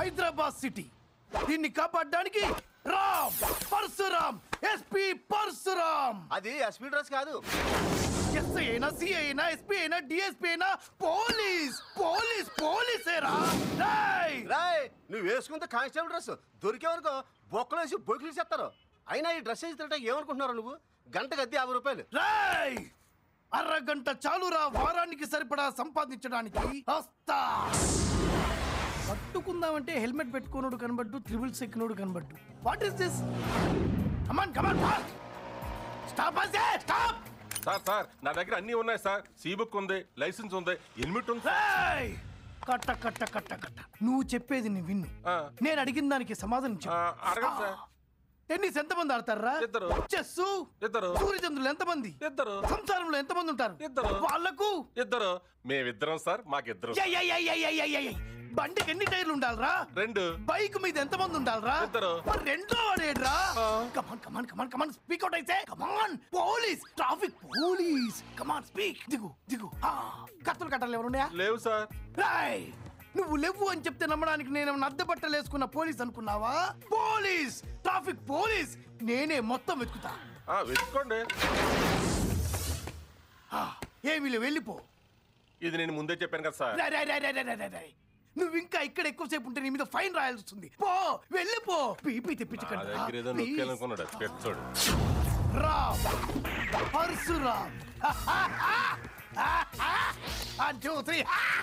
Hyderabad city దీన్ని కాపాడడానికి Ram Parashuram SP Parashuram అది ఎస్పీ డ్రెస్ కాదు ఎస్ఐ అయినా సిఐ అయినా ఎస్పీ అయినా డిఎస్పీ అయినా పోలీస్ పోలీస్ పోలీసేరా రేయ్! రాయ్ నువ్వు వేసుకుంటే కానిస్టేబుల్ డ్రెస్ దొరికేవనుకో బొక్కలేసి బొక్కులు చేస్తారు అయినా ఈ డ్రెస్ వేసి తింటే ఏమనుకుంటున్నారు నువ్వు గంటకు అద్దె యాభై రూపాయలు రేయ్ అరగంట చాలురా వారానికి సరిపడా సంపాదించడానికి వస్తా పట్టుకుందామంటే హెల్మెట్ పెట్టుకున్నాడు కనబడ్డు త్రిబుల్ సెక్కినోడు కనబడ్డు what is this come on come on stop stop sir sir నా దగ్గర అన్ని ఉన్నాయి సార్ సీ బుక్ ఉంది లైసెన్స్ ఉంది హెల్మెట్ ఉంది రేయ్ కట్ట కట్ట కట్ట కట్ట నువ్వు చెప్పేది నీ విన్ను ఆ. నేను అడిగిన దానికి సమాధానం ఆ, చెప్పు అడగండి సార్ టెన్నిస్ ఎంతమంది ఆడతారా ఇద్దరు. చెస్ ఇద్దరు. సూర్యచంద్రులు ఎంతమంది ఇద్దరు. సంసారంలో ఎంతమంది ఉంటారు ఇద్దరు. వాళ్ళకు ఇద్దరు మేమిద్దరం సార్ మాకిద్దరు యై, యై, యై, యై, యై, యై, యై. బండికి ఎన్ని టైర్లు ఉండాలరా రెండు బైక్ మీద ఎంతమంది ఉండాలరా ఇద్దరు. మరి రెండో వాడేడ్రా ఆ. కమాన్ కమాన్ కమాన్ కమాన్ స్పీక్ అవుట్ అయితే come on police traffic police come on speak దిగు దిగు ఆ, కత్తులు కట్టాలి ఎవరున్నాయా లేవు సార్ రాయ్ నువ్వు లేవు అని చెప్తే నమ్మడానికి నేను అద్దె బట్టలు వేసుకున్న పోలీస్ అనుకున్నావా పోలీస్ ట్రాఫిక్ పోలీస్ నేనే మొత్తం వెతుకుతా ఆ, వెతుక్కోండి ఆ, ఏమీ లేవు వెళ్ళిపో ఇది నేను ముందే చెప్పాను కదా సార్ రాయ్, రాయ్, రాయ్, రాయ్, రాయ్, రాయ్, రాయ్. నువ్వు ఇంకా ఇక్కడ ఎక్కువసేపు ఉంటే నీ మీద ఫైన్ రాయాల్సి వస్తుంది పో వెళ్ళిపో పీపీ నా తెప్పించకండి దగ్గర ఏదో నొక్కేయాలనుకున్నాడు పెద్దోడు Ram Parashuram One, two, three.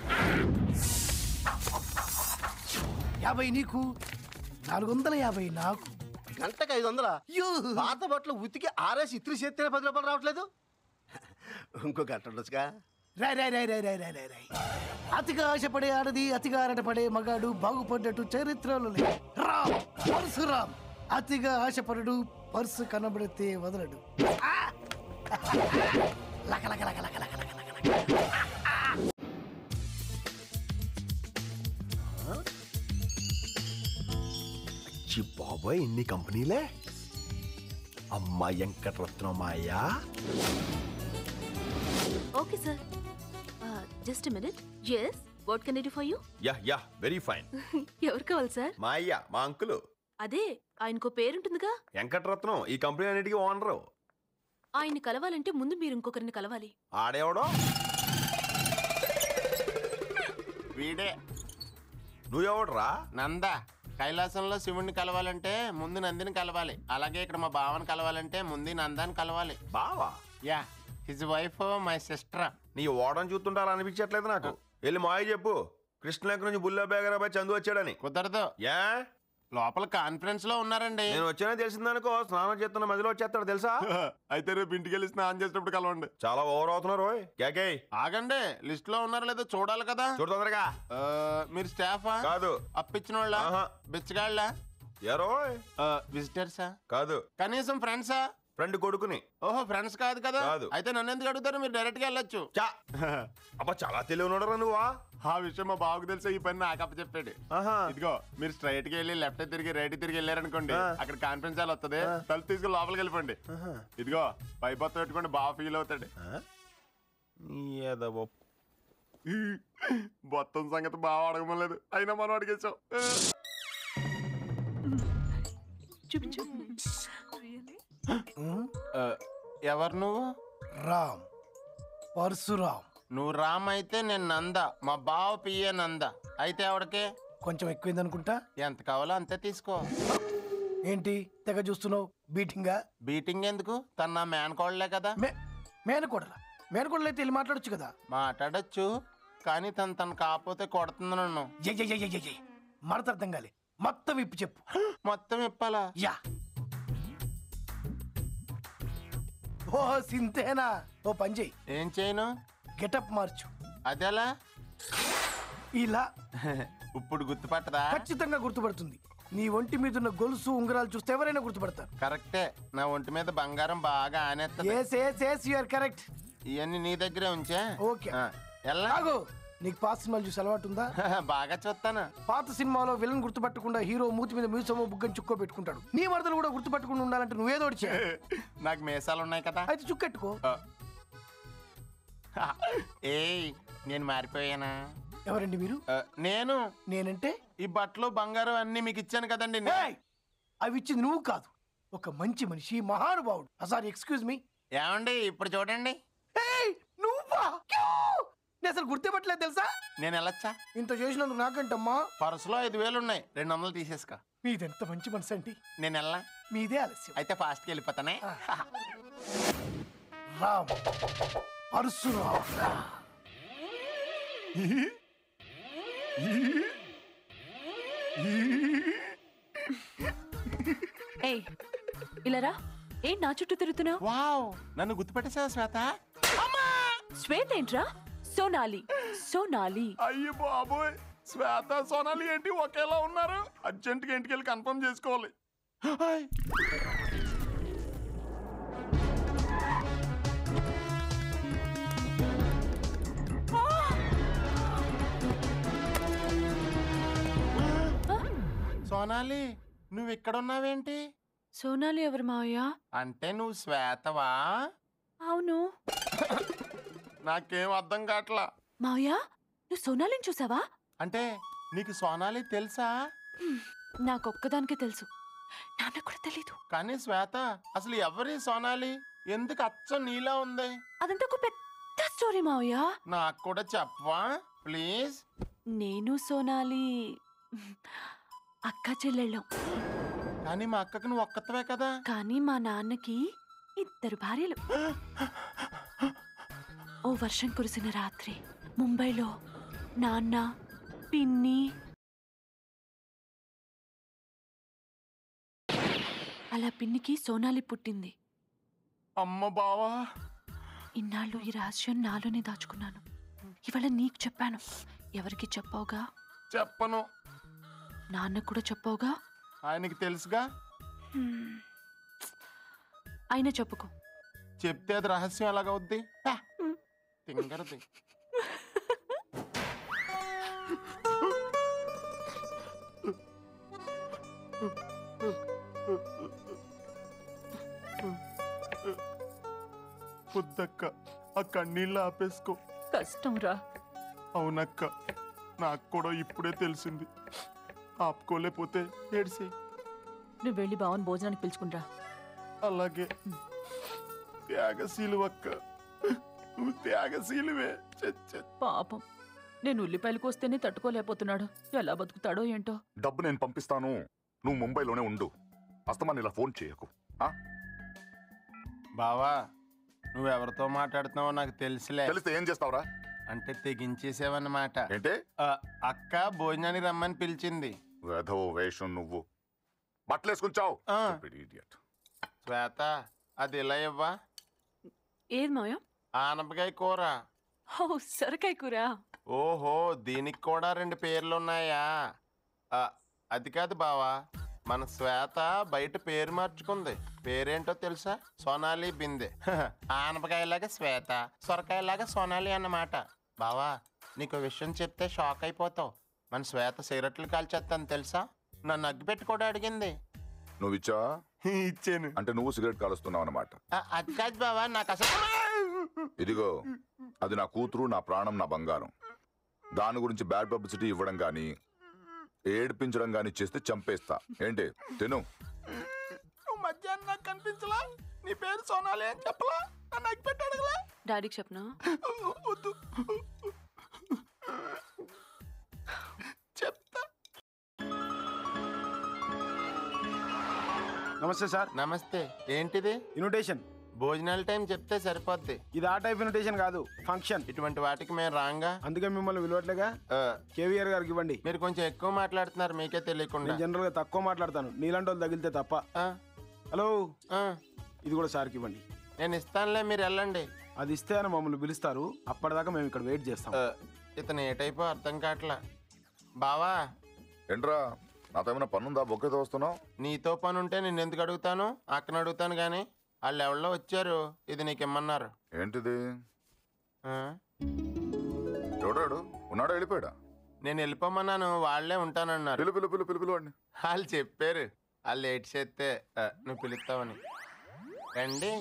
యాభై నీకు నాలుగు వందల యాభై నాకు గంటకు ఐదు వందల యూ. పాత బట్టలు ఉతికి ఆరేసి ఇత్రి చేస్తే పది రూపాయలు రావట్లేదు ఇంకో గంట ఉండొచ్చుగా రాయ్ రాయ్ రాయ్ రాయ్ రాయ్ రాయ్ రాయ్ రాయ్ అతిగా ఆశపడే ఆడది అతిగా ఆరటపడే మగాడు బాగుపడ్డట్టు చరిత్రలో లేదు. రామ్ పరశురామ్ అతిగా ఆశపడడు పర్సు కనబడితే వదలడు ఆ! లక లక లక లక లక లక లక లక. చి బాబాయ్ ఇన్ని కంపెనీలే అమ్మా వెంకటరత్నమాయా okay sir just minute yes what can I do for you yeah yeah very fine ఎవరు కావాలి సార్ మా అయ్య మా అంకులు అదే ఆయనకో పేరుంటుందిగా వెంకటరత్నం ఈ కంపెనీ అన్నిటికీ ఓనరు ఆయన్ని కలవాలంటే ముందు మీరు ఇంకొకరిని కలవాలి ఆడేవడో వీడే నువ్వెవడరా నంద కైలాసంలో శివుణ్ణి కలవాలంటే ముందు నందిని కలవాలి అలాగే ఇక్కడ మా బావని కలవాలంటే ముందు నందాన్ని కలవాలి బావా yeah his wife my sister నీ ఓడని చూస్తుంటే అలా అనిపించట్లేదు నాకు వెళ్ళి మాయ చెప్పు కృష్ణలంక నుంచి బుల్లా బేగరాబాయ్ చందు వచ్చాడని కుదరదు యా లోపల కాన్ఫరెన్స్ లో ఉన్నారండి నేను వచ్చానని తెలిసిందనుకో స్నానం చేస్తున్న మధ్యలో వచ్చేస్తాడు తెలుసా అయితే రేపు ఇంటికి వెళ్ళి స్నానం చేసేటప్పుడు కలవండి చాలా ఓవర్ అవుతున్నారు ఓయ్ కేకే ఆగండి లిస్ట్ లో ఉన్నారో లేదో చూడాలి కదా చూడు తొందరగా ఆ, మీరు స్టాఫా కాదు అప్పించిన వాళ్ళ ఆహా. బిచ్చగాళ్ళ ఎరోయ్ విజిటర్సా కాదు కనీసం ఫ్రెండ్సా ఫ్రెండ్ కొడుకుని ఓహో ఫ్రెండ్స్ కాదు కదా కాదు. అయితే నన్ను ఎందుకు అడుగుతారు మీరు డైరెక్ట్ గా వెళ్ళొచ్చు చా అబ్బా చాలా తెలివి ఉన్నాడు నువ్వా ఆ విషయం మా బావకు తెలిసే ఈ పని నాకు అప్ప చెప్పాడు ఆహా. ఇదిగో మీరు స్ట్రైట్ గా వెళ్ళి లెఫ్ట్ తిరిగి రైట్ తిరిగి వెళ్ళారనుకోండి ఆ. అక్కడ కాన్ఫరెన్స్ హాల్ వస్తుంది తలుపు తీసుకుని లోపలికి వెళ్ళిపోండి ఇదిగో పైపోత పెట్టుకోండి బాగా ఫీల్ అవుతాడు నీ ఎదవ మొత్తం సంగతి బాగా అడగమలేదు అయినా మనం అడిగేసాం చూపించు ఆ, ఎవరు నువ్వు రామ్ పరశురామ్ నువ్వు రామ్ అయితే నేను నంద మా బావ పియ్యే నంద అయితే ఎవడికే కొంచెం ఎక్కువైందనుకుంటా ఎంత కావాలో అంతే తీసుకో ఏంటి తెగ చూస్తున్నావు బీటింగా బీటింగ్ ఎందుకు తన నా మేనకోడలే కదా మే మేనకోడలా మేనకోడలు అయితే వెళ్ళి మాట్లాడొచ్చు కదా మాట్లాడొచ్చు కానీ తను తను కాకపోతే కొడుతుంది నన్ను జై జై జై జై జై జై మడత అర్థం కాలే మొత్తం ఇప్పు చెప్పు మొత్తం ఇప్పాలా యా ఓ సింతేనా ఓ పని చెయ్యి ఏం చేయను గెటప్ మార్చు అదెలా ఇలా ఇప్పుడు గుర్తుపట్టదా ఖచ్చితంగా గుర్తుపడుతుంది నీ ఒంటి మీద ఉన్న గొలుసు ఉంగరాలు చూస్తే ఎవరైనా గుర్తుపడతారు కరెక్టే నా ఒంటి మీద బంగారం బాగా ఆనేస్తుంది yes yes yes you are correct ఇవన్నీ నీ దగ్గరే ఉంచే ఓకే. ఆ, ఎల్లా ఆగు నీకు పాత సినిమాలు చూసి అలవాటు ఉందా బాగా చూస్తాను పాత సినిమాలో విలన్ గుర్తుపట్టకుండా హీరో మూతి మీద మీసమో బుగ్గని చుక్కో పెట్టుకుంటాడు నీ మరదలు కూడా గుర్తుపట్టకుండా ఉండాలంటే నువ్వేదో ఒకటి చేయాలి. నాకు మీసాలు ఉన్నాయి కదా అయితే చుక్కెట్టుకో ఏయ్ నేను మారిపోయానా ఎవరండి మీరు ఆ, నేను నేనంటే ఈ బట్టలు బంగారం అన్ని మీకు ఇచ్చాను కదండి నే- ఏయ్! అవి ఇచ్చింది నువ్వు కాదు ఒక మంచి మనిషి మహానుభావుడు సారీ ఎక్స్క్యూజ్ మీ ఏమండి ఇప్పుడు చూడండి ఏయ్ నువ్వా క్యూ! నేను అసలు గుర్తుపట్టలేదు తెలుసా నేను వెళ్ళొచ్చా ఇంత చేసినందుకు నాకంటమ్మా పర్సులో ఐదు వేలు ఉన్నాయి రెండు వందలు తీసేసుకో మీదెంత మంచి మనసు అండి నేను వెళ్ళా మీదే ఆలస్యం అయితే ఫాస్ట్కి వెళ్ళిపోతానే రామ్ పరశురామ్ ఏయ్ ఇలా రా ఏం నా చుట్టూ తిరుగుతున్నావు వావ్ నన్ను గుర్తుపెట్టేసావా శ్వేత శ్వేత ఏంట్రా సోనాలి సోనాలి అయ్యో బాబోయ్ శ్వేత సోనాలి ఏంటి ఒకేలా ఉన్నారు అర్జెంట్గా ఇంటికి వెళ్ళి కన్ఫర్మ్ చేసుకోవాలి హాయ్. సోనాలి నువ్వు ఇక్కడ ఉన్నావేంటి సోనాలి ఎవరు మావయ్య అంటే నువ్వు శ్వేతవా అవును నాకేం అర్థం కావట్లా మావయ్య నువ్వు సోనాలిని చూసావా అంటే నీకు సోనాలి తెలుసా నాకొక్కదానికే తెలుసు నాన్న కూడా తెలీదు కానీ శ్వేత అసలు ఎవరి సోనాలి ఎందుకు అచ్చం నీలా ఉంది అదంతా ఒక పెద్ద స్టోరీ మావయ్య నాకు కూడా చెప్పవా ప్లీజ్ నేను సోనాలి అక్క చెల్లెళ్ళం కానీ మా అక్కకి నువ్వు ఒక్కతవే కదా కానీ మా నాన్నకి ఇద్దరు భార్యలు ఓ వర్షం కురిసిన రాత్రి ముంబైలో నాన్న పిన్ని అలా పిన్నికి సోనాలి పుట్టింది అమ్మ బావా ఇన్నాళ్ళు ఈ రహస్యం నాలోనే దాచుకున్నాను ఇవాళ నీకు చెప్పాను ఎవరికి చెప్పావుగా చెప్పను నాన్నకు కూడా చెప్పావుగా ఆయనకి తెలుసుగా హ్మ్. అయినా చెప్పుకో చెప్తే అది రహస్యం ఎలాగవుద్ది హ, తింగరది పొద్దక్క ఆ కన్నీళ్ళు ఆపేసుకో కష్టం రా అవునక్క నాకు కూడా ఇప్పుడే తెలిసింది ఆపుకోలేకపోతే ఏడిసి నువ్వు వెళ్ళి బావన్ భోజనానికి పిలుచుకుంటా అలాగే త్యాగశీలు అక్క నువ్వు త్యాగశీలువే చె- చె- పాపం నేను ఉల్లిపాయలు కోస్తేనే తట్టుకోలేకపోతున్నాడు ఎలా బతుకుతాడో ఏంటో డబ్బు నేను పంపిస్తాను నువ్వు ముంబైలోనే ఉండు అస్తమాన్ ఇలా ఫోన్ చేయకు ఆ? బావా నువ్వెవరితో మాట్లాడుతున్నావో నాకు తెలుసులే తెలిస్తే ఏం చేస్తావురా అంటే తెగించేసావన్నమాట ఏంటే ఆ, అక్క భోజనానికి రమ్మని పిలిచింది వెధవ వేషం నువ్వు బట్టలేసుకుంచావు ఆ. శ్వేత అది ఇలా ఇవ్వా ఏది మాయా ఆనపకాయ కూర ఓ సొరకాయ కూర ఓహో దీనికి కూడా రెండు పేర్లు ఉన్నాయా ఆ, అది కాదు బావా మన శ్వేత బయట పేరు మార్చుకుంది పేరేంటో తెలుసా సోనాలి బిందె హహ, ఆనపకాయలాగా శ్వేత సొరకాయలాగా సోనాలి అన్నమాట బావా నీకు విషయం చెప్తే షాక్ అయిపోతావు మన శ్వేత సిగరెట్లు కాల్చేస్తాను తెలుసా నన్ను అగ్గి పెట్టి కూడా అడిగింది నువ్వు ఇచ్చా ఇచ్చాను అంటే నువ్వు సిగరెట్ కాలుస్తున్నావు అనమాట అది కాదు బావా నాకు అసలు ఇదిగో అది నా కూతురు నా ప్రాణం నా బంగారం దాని గురించి బ్యాడ్ పబ్లిసిటీ ఇవ్వడం గాని ఏడిపించడం గాని చేస్తే చంపేస్తా ఏంటి తిను నువ్వు మధ్యాహ్నం నాకు కనిపించలా నీ పేరు సోనాలి అని చెప్పలా నన్ను అగ్గి పెట్టి అడగలా డాడీకి చెప్పనా వద్దు చెప్తా నమస్తే సార్ నమస్తే ఏంటిది ఇన్విటేషన్ భోజనాల టైం చెప్తే సరిపోద్ది ఇది ఆ టైప్ ఇన్విటేషన్ కాదు ఫంక్షన్ ఇటువంటి వాటికి మేము రాంగా అందుకే మిమ్మల్ని విలువట్లేగా ఆ, కేవీఆర్ గారికి ఇవ్వండి మీరు కొంచెం ఎక్కువ మాట్లాడుతున్నారు మీకే తెలియకుండా నేను జనరల్ గా తక్కువ మాట్లాడతాను నీలాంటి వాళ్ళు తగిలితే తప్ప ఆ, హలో ఆ, ఇది కూడా సార్కి ఇవ్వండి నేను ఇస్తానులే మీరు వెళ్ళండి అది ఇస్తే అని మమ్మల్ని పిలుస్తారు అప్పటిదాకా మేము ఇక్కడ వెయిట్ చేస్తాం ఆ, ఇతను ఏ టైపో అర్థం కావట్లా బావా ఏంట్రా నాతో ఏమైనా పనుందా బొక్కేతో వస్తున్నావు నీతో పని ఉంటే నేను ఎందుకు అడుగుతాను అక్కన అడుగుతాను కానీ వాళ్ళు ఎవరిలో వచ్చారు ఇది నీకు ఇమ్మన్నారు ఏంటిది ఆ? ఎవడాడు ఉన్నాడా వెళ్ళిపోయాడా నేను వెళ్ళిపోమన్నాను వాళ్ళే ఉంటానన్నారు పిలు పిలు పిలు పిలు పిలు వాడిని వాళ్ళు చెప్పారు వాళ్ళు లేట్ చేస్తే ఆ, నువ్వు పిలుస్తావని రండి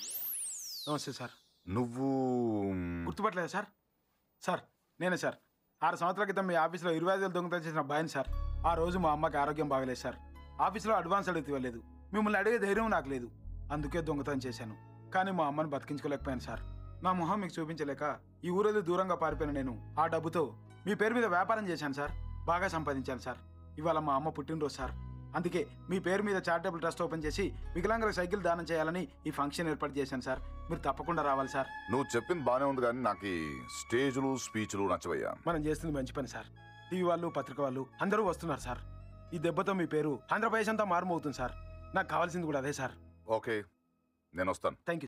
నమస్తే సార్ నువ్వు గుర్తుపట్టలేదా సార్ సార్ నేనే సార్ ఆరు సంవత్సరాల క్రితం మీ ఆఫీస్లో ఇరవై ఐదు వేలు దొంగతనం చేసిన భయం సార్ ఆ రోజు మా అమ్మకి ఆరోగ్యం బాగలేదు సార్ ఆఫీస్లో అడ్వాన్స్ అడిగితే ఇవ్వలేదు మిమ్మల్ని అడిగే ధైర్యం నాకు లేదు అందుకే దొంగతనం చేశాను కానీ మా అమ్మని బతికించుకోలేకపోయాను సార్ నా మొహం మీకు చూపించలేక ఈ ఊరేది దూరంగా పారిపోయిన నేను ఆ డబ్బుతో మీ పేరు మీద వ్యాపారం చేశాను సార్ బాగా సంపాదించాను సార్ ఇవాళ మా అమ్మ పుట్టినరోజు సార్ అందుకే మీ పేరు మీద చారిటబుల్ ట్రస్ట్ ఓపెన్ చేసి వికలాంగులకు సైకిల్ దానం చేయాలని ఈ ఫంక్షన్ ఏర్పాటు చేశాను సార్ మీరు తప్పకుండా రావాలి సార్ నువ్వు చెప్పింది బానే ఉంది కానీ నాకు ఈ స్టేజ్లు స్పీచ్లు నచ్చవయ్యా మనం చేస్తుంది మంచి పని సార్ టీవీ వాళ్ళు పత్రిక వాళ్ళు అందరూ వస్తున్నారు సార్ ఈ దెబ్బతో మీ పేరు ఆంధ్రప్రదేశ్ అంతా మారుమవుతుంది సార్ నాకు కావాల్సింది కూడా అదే సార్ ఓకే నేను వస్తాను థ్యాంక్ యూ